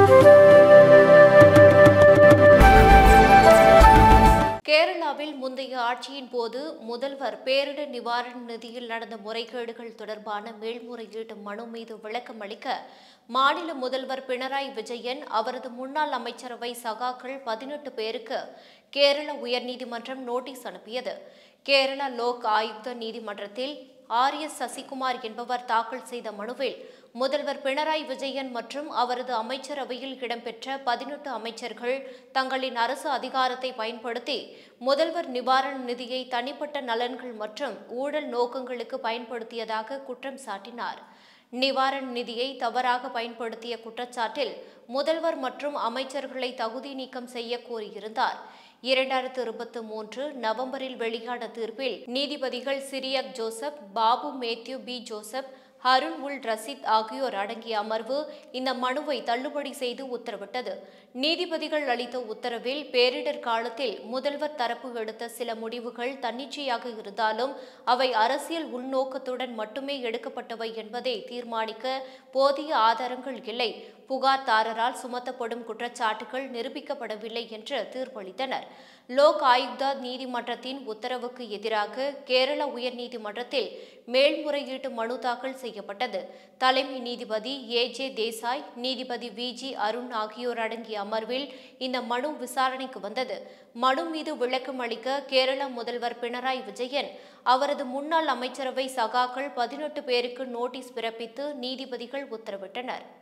கேரளாவில் முந்தைய ஆட்சியின் போது முதல்வர் பேரிடர் நிவாரண நிதியில் நடந்த முறைகேடுகள் தொடர்பான மேல்முறையீட்டு மனு மீது விளக்கம் அளிக்க மாநில முதல்வர் பினராயி விஜயன் அவரது முன்னாள் அமைச்சரவை சகாக்கள் பதினெட்டு பேருக்கு கேரள உயர்நீதிமன்றம் நோட்டீஸ் அனுப்பியது கேரள லோக் ஆயுக்த நீதிமன்றத்தில் ஆர் எஸ் சசிகுமார் என்பவர் தாக்கல் செய்த மனுவில் முதல்வர் பினராயி விஜயன் மற்றும் அவரது அமைச்சரவையில் இடம்பெற்ற பதினெட்டு அமைச்சர்கள் தங்களின் அரசு அதிகாரத்தை பயன்படுத்தி முதல்வர் நிவாரண நிதியை தனிப்பட்ட நலன்கள் மற்றும் ஊழல் நோக்கங்களுக்கு பயன்படுத்தியதாக குற்றம் சாட்டினார் நிவாரண நிதியை தவறாக பயன்படுத்திய குற்றச்சாட்டில் முதல்வர் மற்றும் அமைச்சர்களை தகுதி நீக்கம் செய்ய கோரியிருந்தார் இரண்டாயிரத்து இருபத்தி மூன்று நவம்பரில் வெளியான தீர்ப்பில் நீதிபதிகள் சிரியாக் ஜோசப் பாபு மேத்யூ பி ஜோசப் ஹருண் உல் ரசித் ஆகியோர் அடங்கிய அமர்வு இந்த மனுவை தள்ளுபடி செய்து உத்தரவிட்டது நீதிபதிகள் அளித்த உத்தரவில் பேரிடர் காலத்தில் முதல்வர் தரப்பு எடுத்த சில முடிவுகள் தன்னிச்சையாக இருந்தாலும் அவை அரசியல் உள்நோக்கத்துடன் மட்டுமே எடுக்கப்பட்டவை என்பதை தீர்மானிக்க போதிய ஆதாரங்கள் இல்லை புகார்தாரரால் சுமத்தப்படும் குற்றச்சாட்டுகள் நிரூபிக்கப்படவில்லை என்று தீர்ப்பளித்தனர் லோக் ஆயுக்தா நீதிமன்றத்தின் உத்தரவுக்கு எதிராக கேரள உயர்நீதிமன்றத்தில் மேல்முறையீட்டு மனு தாக்கல் செய்யப்பட்டது தலைமை நீதிபதி ஏ ஜே தேசாய் நீதிபதி வி ஜி அருண் ஆகியோர் அடங்கிய அமர்வில் இந்த மனு விசாரணைக்கு வந்தது மனு மீது விளக்கம் அளிக்க கேரள முதல்வர் பினராயி விஜயன் அவரது முன்னாள் அமைச்சரவை சகாக்கள் பதினெட்டு பேருக்கு நோட்டீஸ் பிறப்பித்து நீதிபதிகள் உத்தரவிட்டனர்